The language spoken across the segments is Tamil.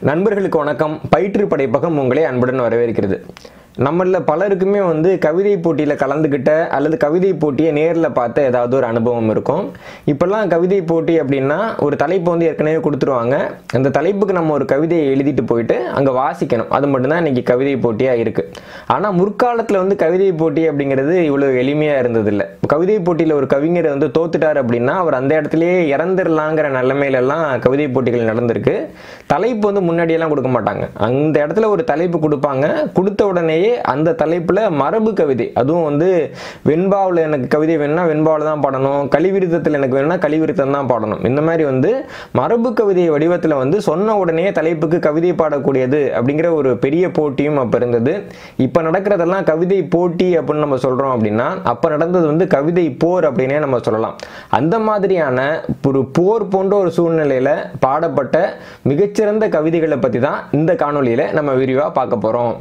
நண்பர்களுக்கு வணக்கம் பயிற்று படைப்பகம் உங்களை அன்புடன் வரவேற்கிறது நம்மள பலருக்குமே வந்து கவிதை போட்டியில் கலந்துக்கிட்ட அல்லது கவிதை போட்டியை நேரில் பார்த்த ஏதாவது ஒரு அனுபவம் இருக்கும் இப்போல்லாம் கவிதை போட்டி அப்படின்னா ஒரு தலைப்பு வந்து ஏற்கனவே கொடுத்துருவாங்க அந்த தலைப்புக்கு நம்ம ஒரு கவிதையை எழுதிட்டு போயிட்டு அங்கே வாசிக்கணும் அது மட்டும்தான் இன்னைக்கு கவிதை போட்டியாக இருக்குது ஆனால் முற்காலத்தில் வந்து கவிதை போட்டி அப்படிங்கிறது இவ்வளோ எளிமையாக இருந்ததில்லை கவிதை போட்டியில் ஒரு கவிஞர் வந்து தோத்துட்டார் அப்படின்னா அவர் அந்த இடத்துலயே இறந்துடலாங்கிற நிலைமையிலலாம் கவிதை போட்டிகள் நடந்திருக்கு தலைப்பு வந்து முன்னாடியெல்லாம் கொடுக்க மாட்டாங்க அந்த இடத்துல ஒரு தலைப்பு கொடுப்பாங்க கொடுத்த உடனேயே அந்த தலைப்பில் மரபு கவிதை அதுவும் வந்து வெண்பாவில் எனக்கு கவிதை வேணும்னா வெண்பாவில் தான் பாடணும் கலிவிருத்தத்தில் எனக்கு வேணும்னா கலிவிருத்தம் தான் பாடணும் இந்த மாதிரி வந்து மரபு கவிதை வடிவத்தில் வந்து சொன்ன உடனே தலைப்புக்கு கவிதை பாடக்கூடியது அப்படிங்கிற ஒரு பெரிய போட்டியும் அப்போ இருந்தது இப்போ நடக்கிறதெல்லாம் கவிதை போட்டி அப்படின்னு நம்ம சொல்கிறோம் அப்படின்னா அப்போ நடந்தது வந்து கவிதை போர் அப்படின்னே நம்ம சொல்லலாம் அந்த மாதிரியான ஒரு போர் போன்ற ஒரு சூழ்நிலையில் பாடப்பட்ட மிகச்சிறந்த கவிதைகளை பற்றி தான் இந்த காணொளியில் நம்ம விரிவாக பார்க்க போகிறோம்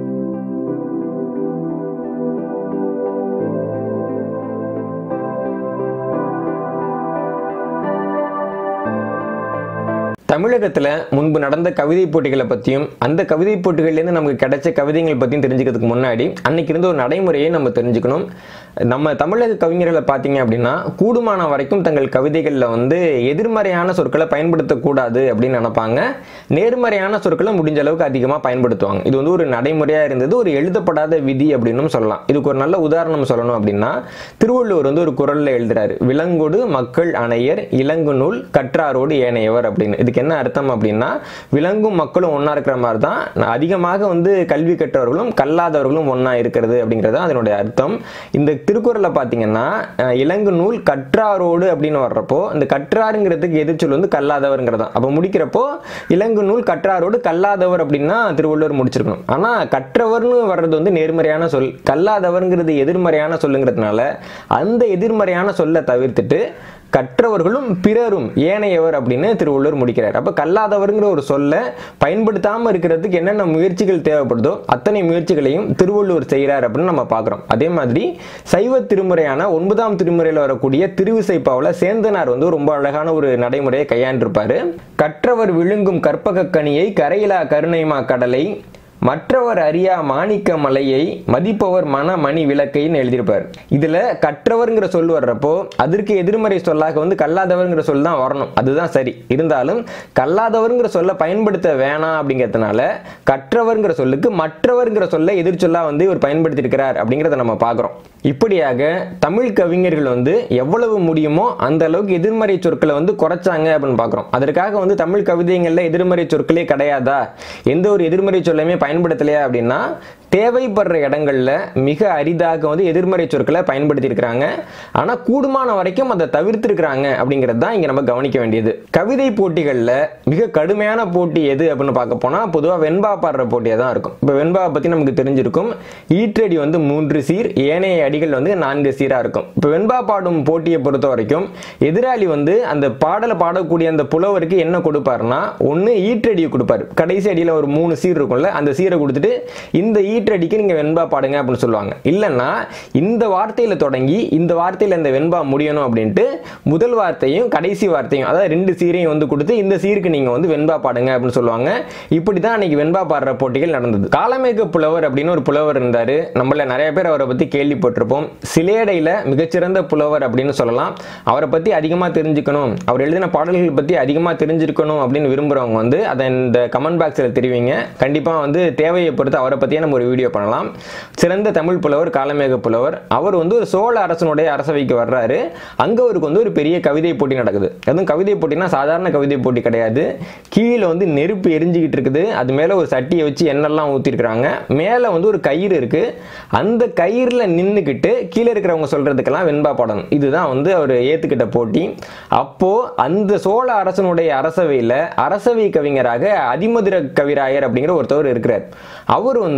தமிழகத்தில் முன்பு நடந்த கவிதை போட்டிகளை பற்றியும் அந்த கவிதை போட்டிகள்லேருந்து நமக்கு கிடைச்ச கவிதைகள் பற்றியும் தெரிஞ்சுக்கிறதுக்கு முன்னாடி அன்னைக்கு இருந்த ஒரு நடைமுறையை நம்ம தெரிஞ்சுக்கணும் நம்ம தமிழக கவிஞர்களை பார்த்தீங்க அப்படின்னா கூடுமான வரைக்கும் தங்கள் கவிதைகளில் வந்து எதிர்மறையான சொற்களை பயன்படுத்தக்கூடாது அப்படின்னு நினைப்பாங்க நேர்மறையான சொற்களை முடிஞ்ச அளவுக்கு அதிகமாக பயன்படுத்துவாங்க இது வந்து ஒரு நடைமுறையாக இருந்தது ஒரு எழுதப்படாத விதி அப்படின்னும் சொல்லலாம் இதுக்கு ஒரு நல்ல உதாரணம் சொல்லணும் அப்படின்னா திருவள்ளுவர் வந்து ஒரு குரலில் எழுதுறாரு விலங்கொடு மக்கள் அணையர் இளங்கு நூல் கற்றாரோடு ஏனையவர் அப்படின்னு இதுக்கு என்ன அர்த்தம் அப்படின்னா விலங்கும் மக்களும் ஒன்றா இருக்கிற மாதிரி தான் அதிகமாக வந்து கல்வி கற்றவர்களும் கல்லாதவர்களும் ஒன்றா இருக்கிறது அப்படிங்கிறது தான் அதனுடைய அர்த்தம் இந்த திருக்குறளில் பார்த்தீங்கன்னா அஹ், இலங்கு நூல் கற்றாரோடு அப்படின்னு வர்றப்போ இந்த கற்றாருங்கிறதுக்கு எதிர்ச்சொல் வந்து கல்லாதவர்ங்கிறது அப்போ முடிக்கிறப்போ இலங்கு நூல் கற்றாரோடு கல்லாதவர் அப்படின்னா திருவள்ளுவர் முடிச்சிருக்கணும் ஆனால் கற்றவர்னு வர்றது வந்து நேர்மறையான சொல் கல்லாதவர்ங்கிறது எதிர்மறையான சொல்லுங்கிறதுனால அந்த எதிர்மறையான சொல்லை தவிர்த்துட்டு கற்றவர்களும் பிறரும் ஏனையவர் அப்படின்னு திருவள்ளுவர் முடிக்கிறார் அப்போ கல்லாதவர்ங்கிற ஒரு சொல்லை பயன்படுத்தாமல் இருக்கிறதுக்கு என்னென்ன முயற்சிகள் தேவைப்படுதோ அத்தனை முயற்சிகளையும் திருவள்ளுவர் செய்கிறார் அப்படின்னு நம்ம பார்க்குறோம் அதே மாதிரி சைவ திருமுறையான ஒன்பதாம் திருமுறையில் வரக்கூடிய திருவிசைப்பாவில் சேந்தனார் வந்து ரொம்ப அழகான ஒரு நடைமுறையை கையாண்டிருப்பாரு கற்றவர் விழுங்கும் கற்பக கனியை கரையிலா கருணைமா கடலை மற்றவர் அறியா மாணிக்க மலையை மதிப்பவர் மன மணி விளக்கைன்னு எழுதியிருப்பார் இதுல கற்றவர்ங்கிற சொல் வர்றப்போ அதற்கு எதிர்மறை சொல்லாக வந்து கல்லாதவர்ங்கிற சொல் தான் வரணும் அதுதான் சரி இருந்தாலும் கல்லாதவர்ங்கிற சொல்லை பயன்படுத்த வேணாம் அப்படிங்கிறதுனால கற்றவர்ங்கிற சொல்லுக்கு மற்றவர்ங்கிற சொல்லை எதிர்ச்சொல்லா வந்து இவர் பயன்படுத்தியிருக்கிறார் அப்படிங்கிறத நம்ம பார்க்குறோம் இப்படியாக தமிழ் கவிஞர்கள் வந்து எவ்வளவு முடியுமோ அந்த அளவுக்கு எதிர்மறை சொற்களை வந்து குறைச்சாங்க அப்படின்னு பார்க்குறோம் அதற்காக வந்து தமிழ் கவிதைகளில் எதிர்மறை சொற்களே கிடையாதா எந்த ஒரு எதிர்மறை சொல்லையுமே பயன்படுத்தலையா அப்படின்னா தேவைப்படுற இடங்கள்ல மிக அரிதாக வந்து எதிர்மறை சொற்களை பயன்படுத்தியிருக்கிறாங்க ஆனால் கூடுமான வரைக்கும் அதை தவிர்த்திருக்கிறாங்க அப்படிங்கிறது தான் இங்கே நம்ம கவனிக்க வேண்டியது கவிதை போட்டிகளில் மிக கடுமையான போட்டி எது அப்படின்னு பார்க்க போனால் பொதுவாக வெண்பா பாடுற போட்டியாக தான் இருக்கும் இப்போ வெண்பாவை பற்றி நமக்கு தெரிஞ்சிருக்கும் ஈற்றடி வந்து மூன்று சீர் ஏனைய அடிகள் வந்து நான்கு சீராக இருக்கும் இப்போ வெண்பா பாடும் போட்டியை பொறுத்த வரைக்கும் எதிராளி வந்து அந்த பாடலை பாடக்கூடிய அந்த புலவருக்கு என்ன கொடுப்பாருன்னா ஒன்று ஈற்றடியை கொடுப்பாரு கடைசி அடியில் ஒரு மூணு சீர் இருக்கும்ல அந்த சீரை கொடுத்துட்டு இந்த ஈற்றடிக்கு நீங்கள் வெண்பா பாடுங்க அப்படின்னு சொல்லுவாங்க இல்லைன்னா இந்த வார்த்தையில் தொடங்கி இந்த வார்த்தையில் இந்த வெண்பா முடியணும் அப்படின்ட்டு முதல் வார்த்தையும் கடைசி வார்த்தையும் அதாவது ரெண்டு சீரையும் வந்து கொடுத்து இந்த சீருக்கு நீங்கள் வந்து வெண்பா பாடுங்க அப்படின்னு சொல்லுவாங்க இப்படி தான் அன்னைக்கு வெண்பா பாடுற போட்டிகள் நடந்தது காலமேக புலவர் அப்படின்னு ஒரு புலவர் இருந்தார் நம்மள நிறைய பேர் அவரை பற்றி கேள்விப்பட்டிருப்போம் சிலேடையில் மிகச்சிறந்த புலவர் அப்படின்னு சொல்லலாம் அவரை பற்றி அதிகமாக தெரிஞ்சுக்கணும் அவர் எழுதின பாடல்கள் பற்றி அதிகமாக தெரிஞ்சிருக்கணும் அப்படின்னு விரும்புகிறவங்க வந்து அதை இந்த கமெண்ட் பாக்ஸில் தெரிவிங்க கண்டிப்பாக வந்து தேவையை பொறுத்து அவரை பற்றியே நம்ம ஒரு வீடியோ பண்ணலாம் சிறந்த தமிழ் புலவர் காலமேக புலவர் அவர் வந்து ஒரு சோழ அரசனுடைய அரசவைக்கு வர்றாரு அங்கே அவருக்கு வந்து ஒரு பெரிய கவிதை போட்டி நடக்குது அதுவும் கவிதை போட்டினா சாதாரண கவிதை போட்டி கிடையாது கீழே வந்து நெருப்பு எரிஞ்சுக்கிட்டு இருக்குது அது மேலே ஒரு சட்டியை வச்சு எண்ணெல்லாம் ஊற்றிருக்கிறாங்க மேலே வந்து ஒரு கயிறு இருக்குது அந்த கயிறில் நின்றுக்கிட்டு கீழே இருக்கிறவங்க சொல்கிறதுக்கெல்லாம் வெண்பா பாடணும் இதுதான் வந்து அவர் ஏற்றுக்கிட்ட போட்டி அப்போது அந்த சோழ அரசனுடைய அரசவையில் அரசவை கவிஞராக அதிமதுர கவிராயர் அப்படிங்கிற ஒருத்தவர் இருக்கிறார் அவர் வந்து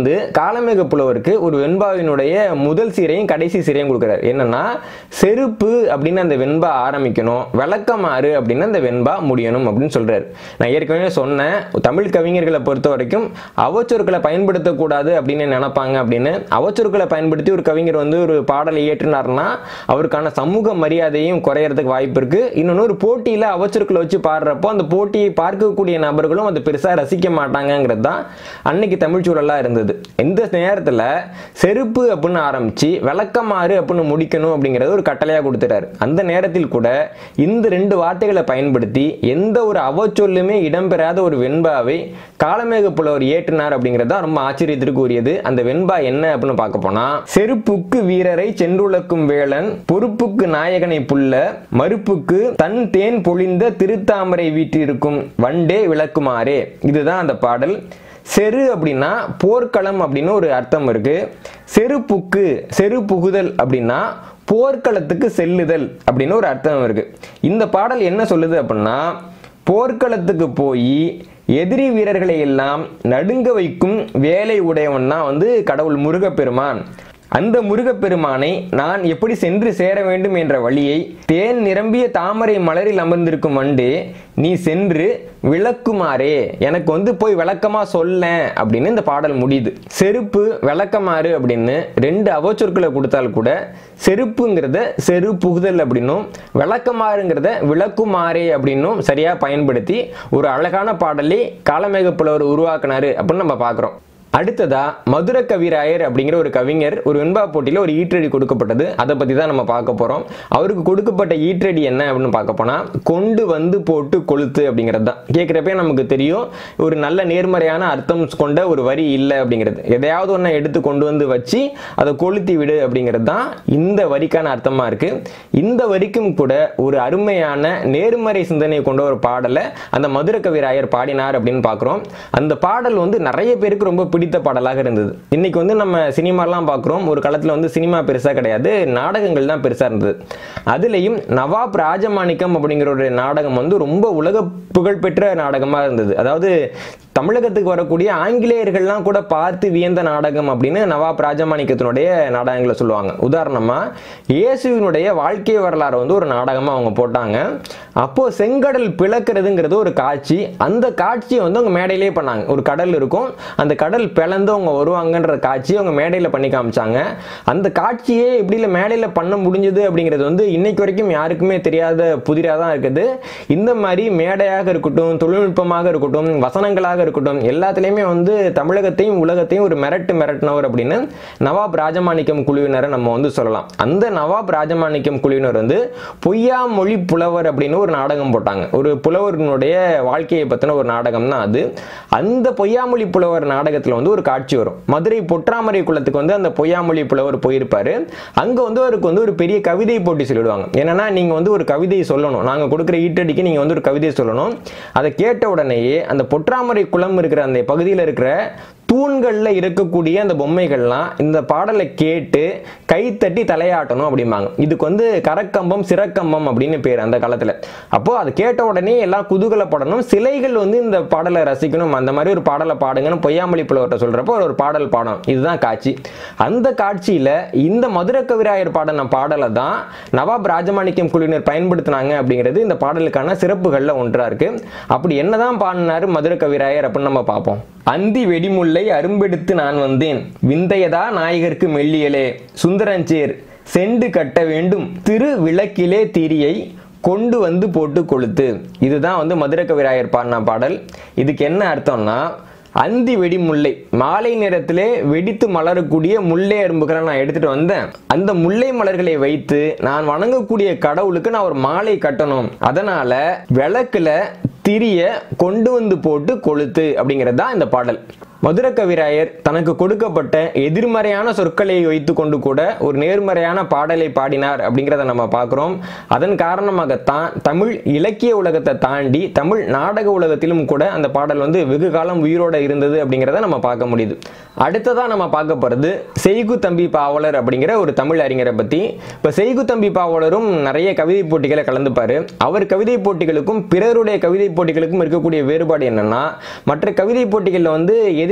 காலமேக புலவருக்கு ஒரு வெண்பாவினுடைய முதல் சீரையும் கடைசி சீரையும் கொடுக்குறாரு என்னன்னா செருப்பு அப்படின்னு அந்த வெண்பா ஆரம்பிக்கணும் விளக்கமாறு அப்படின்னு அந்த வெண்பா முடியணும் அப்படின்னு சொல்றாரு நான் ஏற்கனவே சொன்னேன் தமிழ் கவிஞர்களை பொறுத்த வரைக்கும் அவச்சொற்களை பயன்படுத்தக்கூடாது அப்படின்னு நினைப்பாங்க அப்படின்னு அவச்சொற்களை பயன்படுத்தி ஒரு கவிஞர் வந்து ஒரு பாடலை இயற்றினார்னா அவருக்கான சமூக மரியாதையும் குறையறதுக்கு வாய்ப்பு இருக்கு இன்னொன்று ஒரு போட்டியில அவச்சொற்களை வச்சு பாடுறப்போ அந்த போட்டியை பார்க்கக்கூடிய நபர்களும் அதை பெருசா ரசிக்க மாட்டாங்கங்கிறது தான் அன்னைக்கு தமிழ் சூழலா இருந்தது இந்த நேரத்துல செருப்பு அப்படின்னு ஆரம்பிச்சு விளக்கமாறு அப்படின்னு முடிக்கணும் அப்படிங்கறது ஒரு கட்டளையா கொடுத்துட்டாரு அந்த நேரத்தில் கூட இந்த ரெண்டு வார்த்தைகளை பயன்படுத்தி எந்த ஒரு அவச்சொல்லுமே இடம்பெறாத ஒரு வெண்பாவை காலமேக புலவர் ஏற்றினார் அப்படிங்கிறது தான் ரொம்ப ஆச்சரியத்திற்கு உரியது அந்த வெண்பா என்ன அப்படின்னு பார்க்க போனா செருப்புக்கு வீரரை சென்றுளக்கும் வேளன் பொறுப்புக்கு நாயகனை புல்ல மறுப்புக்கு தன் தேன் பொழிந்த திருத்தாமரை வீட்டிருக்கும் வண்டே விளக்குமாறே இதுதான் அந்த பாடல் செரு அப்படின்னா போர்க்களம் அப்படின்னு ஒரு அர்த்தம் இருக்கு செருப்புக்கு செரு புகுதல் அப்படின்னா போர்க்களத்துக்கு செல்லுதல் அப்படின்னு ஒரு அர்த்தம் இருக்கு இந்த பாடல் என்ன சொல்லுது அப்படின்னா போர்க்களத்துக்கு போய் எதிரி வீரர்களை எல்லாம் நடுங்க வைக்கும் வேலை உடையவன் தான் வந்து கடவுள் முருகப்பெருமான் அந்த முருகப்பெருமானை நான் எப்படி சென்று சேர வேண்டும் என்ற வழியை தேன் நிரம்பிய தாமரை மலரில் அமர்ந்திருக்கும் வண்டு நீ சென்று விளக்குமாறே எனக்கு வந்து போய் விளக்கமா சொல்ல அப்படின்னு இந்த பாடல் முடியுது செருப்பு விளக்கமாறு அப்படின்னு ரெண்டு அவச்சொற்களை கொடுத்தால் கூட செருப்புங்கிறத செரு புகுதல் அப்படின்னும் விளக்கமாறுங்கிறத விளக்குமாறே அப்படின்னும் சரியா பயன்படுத்தி ஒரு அழகான பாடலை காலமேக புலவர் உருவாக்குனாரு அப்படின்னு நம்ம பார்க்குறோம் அடுத்ததா மதுர கவிராயர் அப்படிங்கிற ஒரு கவிஞர் ஒரு வெண்பா போட்டியில் ஒரு ஈற்றடி கொடுக்கப்பட்டது அதை பற்றி தான் நம்ம பார்க்க போகிறோம் அவருக்கு கொடுக்கப்பட்ட ஈற்றடி என்ன அப்படின்னு பார்க்க போனால் கொண்டு வந்து போட்டு கொளுத்து அப்படிங்கிறது தான் கேட்குறப்பே நமக்கு தெரியும் ஒரு நல்ல நேர்மறையான அர்த்தம் கொண்ட ஒரு வரி இல்லை அப்படிங்கிறது எதையாவது ஒன்றை எடுத்து கொண்டு வந்து வச்சு அதை கொளுத்தி விடு அப்படிங்கிறது தான் இந்த வரிக்கான அர்த்தமாக இருக்குது இந்த வரிக்கும் கூட ஒரு அருமையான நேர்மறை சிந்தனை கொண்ட ஒரு பாடலை அந்த மதுர கவிராயர் பாடினார் அப்படின்னு பார்க்குறோம் அந்த பாடல் வந்து நிறைய பேருக்கு ரொம்ப பிடித்த பாடலாக இருந்தது இன்னைக்கு வந்து நம்ம சினிமாலாம் பார்க்குறோம் ஒரு காலத்தில் வந்து சினிமா பெருசாக கிடையாது நாடகங்கள் தான் பெருசாக இருந்தது அதுலேயும் நவாப் ராஜமாணிக்கம் அப்படிங்கிற ஒரு நாடகம் வந்து ரொம்ப உலக புகழ்பெற்ற நாடகமாக இருந்தது அதாவது தமிழகத்துக்கு வரக்கூடிய ஆங்கிலேயர்கள்லாம் கூட பார்த்து வியந்த நாடகம் அப்படின்னு நவாப் ராஜமாணிக்கத்தினுடைய நாடகங்களை சொல்லுவாங்க உதாரணமாக இயேசுவினுடைய வாழ்க்கை வரலாறு வந்து ஒரு நாடகமாக அவங்க போட்டாங்க அப்போது செங்கடல் பிளக்கிறதுங்கிறது ஒரு காட்சி அந்த காட்சியை வந்து அவங்க மேடையிலே பண்ணாங்க ஒரு கடல் இருக்கும் அந்த கடல் பிளந்து அவங்க வருவாங்கன்ற காட்சியை அவங்க மேடையில் பண்ணி காமிச்சாங்க அந்த காட்சியே எப்படி இல்லை மேடையில் பண்ண முடிஞ்சது அப்படிங்கிறது வந்து இன்னைக்கு வரைக்கும் யாருக்குமே தெரியாத புதிராக தான் இருக்குது இந்த மாதிரி மேடையாக இருக்கட்டும் தொழில்நுட்பமாக இருக்கட்டும் வசனங்களாக இருக்கட்டும் எல்லாத்துலேயுமே வந்து தமிழகத்தையும் உலகத்தையும் ஒரு மிரட்டு மிரட்டினவர் அப்படின்னு நவாப் ராஜமாணிக்கம் குழுவினரை நம்ம வந்து சொல்லலாம் அந்த நவாப் ராஜமாணிக்கம் குழுவினர் வந்து பொய்யா மொழி புலவர் அப்படின்னு ஒரு நாடகம் போட்டாங்க ஒரு புலவரினுடைய வாழ்க்கையை பற்றின ஒரு நாடகம் தான் அது அந்த பொய்யாமொழி புலவர் நாடகத்தில் வந்து ஒரு காட்சி வரும் மதுரை பொற்றாமரை குளத்துக்கு வந்து அந்த பொய்யாமொழி புலவர் போயிருப்பாரு அங்கே வந்து அவருக்கு வந்து ஒரு பெரிய கவிதை போட்டி சொல்லிடுவாங்க என்னன்னா நீங்கள் வந்து ஒரு கவிதை சொல்லணும் நாங்கள் கொடுக்குற ஈட்டடிக்கு நீங்கள் வந்து ஒரு கவிதை சொல்லணும் அதை கேட்ட உடனேயே அந்த பொற்றாமரை குளம் இருக்கிற அந்த பகுதியில் இருக்கிற தூண்களில் இருக்கக்கூடிய அந்த பொம்மைகள்லாம் இந்த பாடலை கேட்டு கைத்தட்டி தலையாட்டணும் அப்படிம்பாங்க இதுக்கு வந்து கரக்கம்பம் சிறக்கம்பம் அப்படின்னு பேர் அந்த காலத்தில் அப்போ அது கேட்ட உடனே எல்லாம் குதூகலப்படணும் சிலைகள் வந்து இந்த பாடலை ரசிக்கணும் அந்த மாதிரி ஒரு பாடலை பாடுங்கன்னு பொய்யாமொழி புலவர்கிட்ட சொல்றப்போ ஒரு பாடல் பாடணும் இதுதான் காட்சி அந்த காட்சியில் இந்த மதுர கவிராயர் பாடின பாடலை தான் நவாப் ராஜமாணிக்கம் குழுவினர் பயன்படுத்தினாங்க அப்படிங்கிறது இந்த பாடலுக்கான சிறப்புகளில் ஒன்றா இருக்கு அப்படி என்னதான் பாடினாரு மதுர கவிராயர் அப்படின்னு நம்ம பார்ப்போம் அந்தி வெடிமுல்லை அரும்பெடுத்து நான் வந்தேன் விந்தையதா நாயகருக்கு மெல்லியலே சுந்தரஞ்சேர் செண்டு கட்ட வேண்டும் திரு விளக்கிலே திரியை கொண்டு வந்து போட்டு கொளுத்து இதுதான் வந்து மதுர கவிராயர் பாடின பாடல் இதுக்கு என்ன அர்த்தம்னா அந்தி வெடி முல்லை மாலை நேரத்திலே வெடித்து மலரக்கூடிய முல்லை அரும்புகளை நான் எடுத்துட்டு வந்தேன் அந்த முல்லை மலர்களை வைத்து நான் வணங்கக்கூடிய கடவுளுக்கு நான் ஒரு மாலை கட்டணும் அதனால விளக்குல திரிய கொண்டு வந்து போட்டு கொளுத்து அப்படிங்கிறது தான் இந்த பாடல் மதுர கவிராயர் தனக்கு கொடுக்கப்பட்ட எதிர்மறையான சொற்களை வைத்துக்கொண்டு கூட ஒரு நேர்மறையான பாடலை பாடினார் அப்படிங்கிறத நம்ம பார்க்குறோம் அதன் காரணமாகத்தான் தமிழ் இலக்கிய உலகத்தை தாண்டி தமிழ் நாடக உலகத்திலும் கூட அந்த பாடல் வந்து வெகு காலம் உயிரோட இருந்தது அப்படிங்கிறத நம்ம பார்க்க முடியுது அடுத்ததாக நம்ம பார்க்க போகிறது செய்கு தம்பி பாவலர் அப்படிங்கிற ஒரு தமிழ் அறிஞரை பற்றி இப்போ செய்கு தம்பி பாவலரும் நிறைய கவிதை போட்டிகளை கலந்துப்பார் அவர் கவிதை போட்டிகளுக்கும் பிறருடைய கவிதை போட்டிகளுக்கும் இருக்கக்கூடிய வேறுபாடு என்னன்னா மற்ற கவிதை போட்டிகளில் வந்து எதிர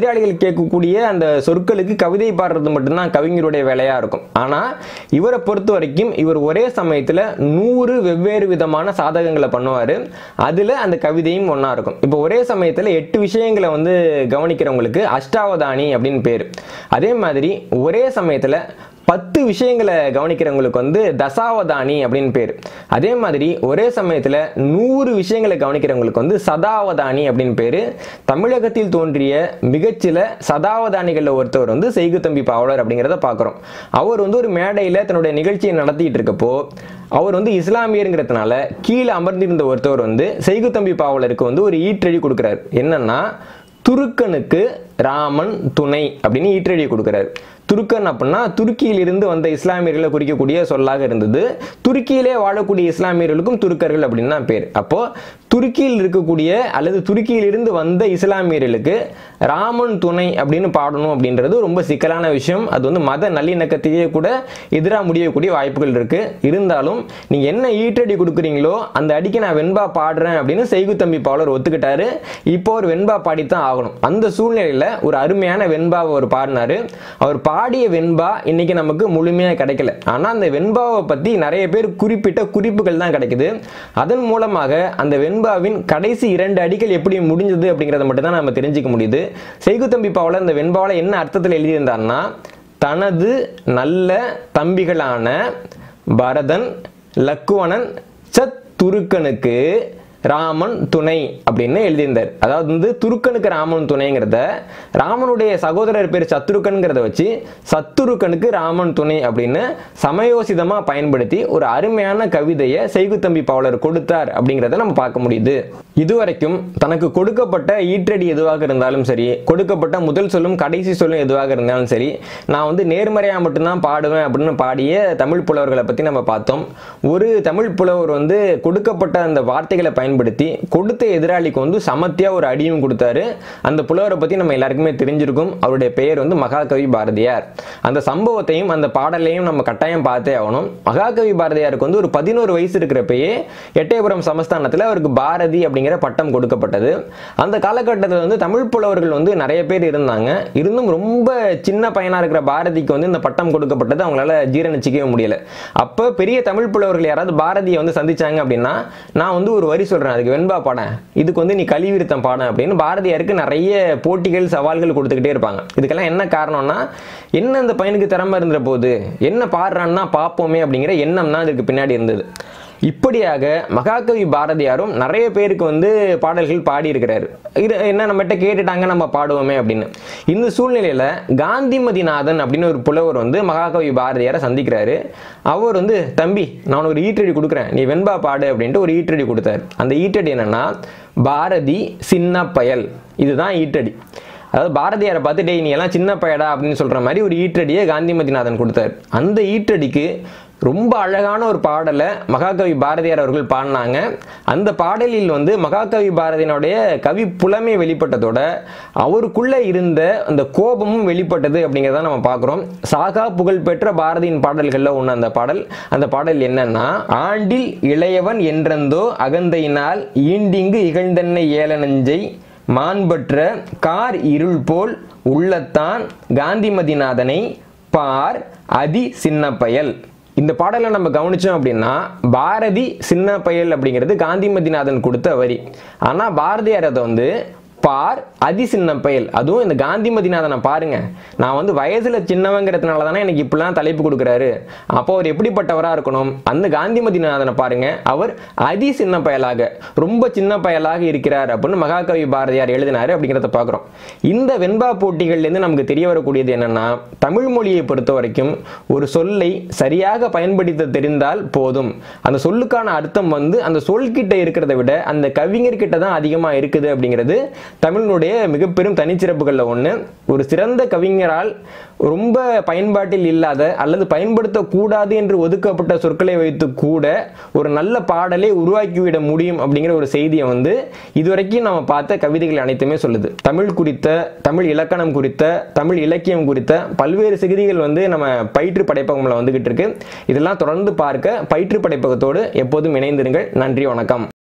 எதிராளிகள் கேட்கக்கூடிய அந்த சொற்களுக்கு கவிதை பாடுறது மட்டும்தான் கவிஞருடைய வேலையா இருக்கும் ஆனா இவரை பொறுத்த வரைக்கும் இவர் ஒரே சமயத்துல நூறு வெவ்வேறு விதமான சாதகங்களை பண்ணுவாரு அதுல அந்த கவிதையும் ஒண்ணா இருக்கும் இப்போ ஒரே சமயத்துல எட்டு விஷயங்களை வந்து கவனிக்கிறவங்களுக்கு அஷ்டாவதானி அப்படின்னு பேரு அதே மாதிரி ஒரே சமயத்துல பத்து விஷயங்களை கவனிக்கிறவங்களுக்கு வந்து தசாவதானி அப்படின்னு பேர் அதே மாதிரி ஒரே சமயத்தில் நூறு விஷயங்களை கவனிக்கிறவங்களுக்கு வந்து சதாவதானி அப்படின்னு பேர் தமிழகத்தில் தோன்றிய மிகச்சில சதாவதானிகளில் ஒருத்தவர் வந்து செய்குத்தம்பி பாவலர் அப்படிங்கிறத பார்க்குறோம் அவர் வந்து ஒரு மேடையில் தன்னுடைய நிகழ்ச்சியை நடத்திட்டு இருக்கப்போ அவர் வந்து இஸ்லாமியருங்கிறதுனால கீழே அமர்ந்திருந்த ஒருத்தவர் வந்து செய்குத்தம்பி பாவலருக்கு வந்து ஒரு ஈற்றழி கொடுக்குறாரு என்னன்னா துருக்கனுக்கு ராமன் துணை அப்படின்னு ஈற்றடி கொடுக்குறாரு துருக்கன் அப்படின்னா துருக்கியிலிருந்து வந்த இஸ்லாமியர்களை குறிக்கக்கூடிய சொல்லாக இருந்தது துருக்கியிலே வாழக்கூடிய இஸ்லாமியர்களுக்கும் துருக்கர்கள் அப்படின்னு தான் பேர் அப்போ துருக்கியில் இருக்கக்கூடிய அல்லது துருக்கியிலிருந்து வந்த இஸ்லாமியர்களுக்கு ராமன் துணை அப்படின்னு பாடணும் அப்படின்றது ரொம்ப சிக்கலான விஷயம் அது வந்து மத நல்லிணக்கத்தையே கூட எதிராக முடியக்கூடிய வாய்ப்புகள் இருக்கு இருந்தாலும் நீங்க என்ன ஈற்றடி கொடுக்குறீங்களோ அந்த அடிக்கு நான் வெண்பா பாடுறேன் அப்படின்னு செய்குத்தம்பி பாவலர் ஒத்துக்கிட்டாரு இப்போ ஒரு வெண்பா பாடித்தான் ஆகணும் அந்த சூழ்நிலையில ஒரு அருமையான வெண்பாவை அவர் பாடினாரு அவர் பாடிய வெண்பா இன்னைக்கு நமக்கு முழுமையா கிடைக்கல ஆனா அந்த வெண்பாவை பத்தி நிறைய பேர் குறிப்பிட்ட குறிப்புகள் தான் கிடைக்குது அதன் மூலமாக அந்த வெண்பாவின் கடைசி இரண்டு அடிகள் எப்படி முடிஞ்சது அப்படிங்கறத மட்டும் தான் நம்ம தெரிஞ்சுக்க முடியுது செய்குத்தம்பி பாவலர் இந்த வெண்பாவில் என்ன அர்த்தத்தில் எழுதியிருந்தாருன்னா தனது நல்ல தம்பிகளான பரதன் லக்குவனன் சத்துருக்கனுக்கு ராமன் துணை அப்படின்னு எழுதியிருந்தார் அதாவது வந்து துருக்கனுக்கு ராமன் துணைங்கிறத ராமனுடைய சகோதரர் பேர் சத்துருக்கன்கிறத வச்சு சத்துருக்கனுக்கு ராமன் துணை அப்படின்னு சமயோசிதமா பயன்படுத்தி ஒரு அருமையான கவிதையை செய்குத்தம்பி பாவலர் கொடுத்தார் அப்படிங்கிறத நம்ம பார்க்க முடியுது இதுவரைக்கும் தனக்கு கொடுக்கப்பட்ட ஈற்றடி எதுவாக இருந்தாலும் சரி கொடுக்கப்பட்ட முதல் சொல்லும் கடைசி சொல்லும் எதுவாக இருந்தாலும் சரி நான் வந்து நேர்மறையாக மட்டும்தான் பாடுவேன் அப்படின்னு பாடிய தமிழ் புலவர்களை பற்றி நம்ம பார்த்தோம் ஒரு தமிழ் புலவர் வந்து கொடுக்கப்பட்ட அந்த வார்த்தைகளை பயன்படுத்தி கொடுத்த எதிராளிக்கு வந்து சமத்தியா ஒரு அடியும் கொடுத்தாரு அந்த புலவரை பற்றி நம்ம எல்லாருக்குமே தெரிஞ்சிருக்கும் அவருடைய பெயர் வந்து மகாகவி பாரதியார் அந்த சம்பவத்தையும் அந்த பாடலையும் நம்ம கட்டாயம் பார்த்தே ஆகணும் மகாகவி பாரதியாருக்கு வந்து ஒரு பதினோரு வயசு இருக்கிறப்பயே எட்டயபுரம் சமஸ்தானத்தில் அவருக்கு பாரதி அப்படிங்கிற பட்டம் கொடுக்கப்பட்டது அந்த காலகட்டத்தில் வந்து தமிழ் புலவர்கள் வந்து நிறைய பேர் இருந்தாங்க இருந்தும் ரொம்ப சின்ன பையனா இருக்கிற பாரதிக்கு வந்து இந்த பட்டம் கொடுக்கப்பட்டது அவங்களால ஜீரணிச்சிக்கவே முடியல அப்போ பெரிய தமிழ் புலவர்கள் யாராவது பாரதியை வந்து சந்திச்சாங்க அப்படின்னா நான் வந்து ஒரு வரி சொல்றேன் அதுக்கு வெண்பா பாடம் இதுக்கு வந்து நீ கலிவிருத்தம் பாடம் அப்படின்னு பாரதியாருக்கு நிறைய போட்டிகள் சவால்கள் கொடுத்துக்கிட்டே இருப்பாங்க இதுக்கெல்லாம் என்ன காரணம்னா என்ன இந்த பையனுக்கு திறமை இருந்த போது என்ன பாடுறான்னா பார்ப்போமே அப்படிங்கிற எண்ணம் தான் இதுக்கு பின்னாடி இருந்தது இப்படியாக மகாகவி பாரதியாரும் நிறைய பேருக்கு வந்து பாடல்கள் பாடியிருக்கிறாரு இது என்ன நம்மகிட்ட கேட்டுட்டாங்க நம்ம பாடுவோமே அப்படின்னு இந்த சூழ்நிலையில காந்திமதிநாதன் அப்படின்னு ஒரு புலவர் வந்து மகாகவி பாரதியாரை சந்திக்கிறாரு அவர் வந்து தம்பி நான் ஒரு ஈற்றடி கொடுக்குறேன் நீ வெண்பா பாடு அப்படின்ட்டு ஒரு ஈற்றடி கொடுத்தாரு அந்த ஈற்றடி என்னன்னா பாரதி சின்ன பயல் இதுதான் ஈற்றடி அதாவது பாரதியாரை பார்த்து டேய் நீ எல்லாம் சின்ன பயடா அப்படின்னு சொல்ற மாதிரி ஒரு ஈற்றடியை காந்திமதிநாதன் கொடுத்தாரு அந்த ஈற்றடிக்கு ரொம்ப அழகான ஒரு பாடலை மகாகவி பாரதியார் அவர்கள் பாடினாங்க அந்த பாடலில் வந்து மகாகவி பாரதியினுடைய கவி புலமை வெளிப்பட்டதோட அவருக்குள்ள இருந்த அந்த கோபமும் வெளிப்பட்டது அப்படிங்கிறத நம்ம பார்க்குறோம் சாகா புகழ்பெற்ற பாரதியின் பாடல்களில் ஒன்று அந்த பாடல் அந்த பாடல் என்னன்னா ஆண்டில் இளையவன் என்றந்தோ அகந்தையினால் ஈண்டிங்கு இகழ்ந்தென்னை ஏளனஞ்சை மாண்பற்ற கார் இருள் போல் உள்ளத்தான் காந்திமதிநாதனை பார் அதி சின்ன பயல் இந்த பாடலை நம்ம கவனிச்சோம் அப்படின்னா பாரதி சின்ன பயல் அப்படிங்கிறது காந்திமதிநாதன் கொடுத்த வரி ஆனால் பாரதியார் அதை வந்து பார் அதி சின்ன பயல் அதுவும் இந்த காந்திமதிநாதனை பாருங்க நான் வந்து வயசுல சின்னவங்கிறதுனால தானே எனக்கு இப்படிலாம் தலைப்பு கொடுக்குறாரு அப்போ அவர் எப்படிப்பட்டவரா இருக்கணும் அந்த காந்திமதிநாதனை பாருங்க அவர் அதி சின்ன பயலாக ரொம்ப சின்ன பயலாக இருக்கிறார் அப்படின்னு மகாகவி பாரதியார் எழுதினாரு அப்படிங்கிறத பார்க்குறோம் இந்த வெண்பா போட்டிகள்லேருந்து நமக்கு தெரிய வரக்கூடியது என்னன்னா தமிழ் மொழியை பொறுத்த வரைக்கும் ஒரு சொல்லை சரியாக பயன்படுத்த தெரிந்தால் போதும் அந்த சொல்லுக்கான அர்த்தம் வந்து அந்த சொல்கிட்ட இருக்கிறத விட அந்த கவிஞர்கிட்ட தான் அதிகமாக இருக்குது அப்படிங்கிறது தமிழினுடைய மிக பெரும் தனிச்சிறப்புகளில் ஒன்று ஒரு சிறந்த கவிஞரால் ரொம்ப பயன்பாட்டில் இல்லாத அல்லது பயன்படுத்தக்கூடாது என்று ஒதுக்கப்பட்ட சொற்களை வைத்து கூட ஒரு நல்ல பாடலை உருவாக்கிவிட முடியும் அப்படிங்கிற ஒரு செய்தியை வந்து இதுவரைக்கும் நம்ம பார்த்த கவிதைகள் அனைத்துமே சொல்லுது தமிழ் குறித்த தமிழ் இலக்கணம் குறித்த தமிழ் இலக்கியம் குறித்த பல்வேறு செய்திகள் வந்து நம்ம பயிற்று படைப்பகம்ல வந்துகிட்டு இருக்கு இதெல்லாம் தொடர்ந்து பார்க்க பயிற்று படைப்பகத்தோடு எப்போதும் இணைந்திருங்கள் நன்றி வணக்கம்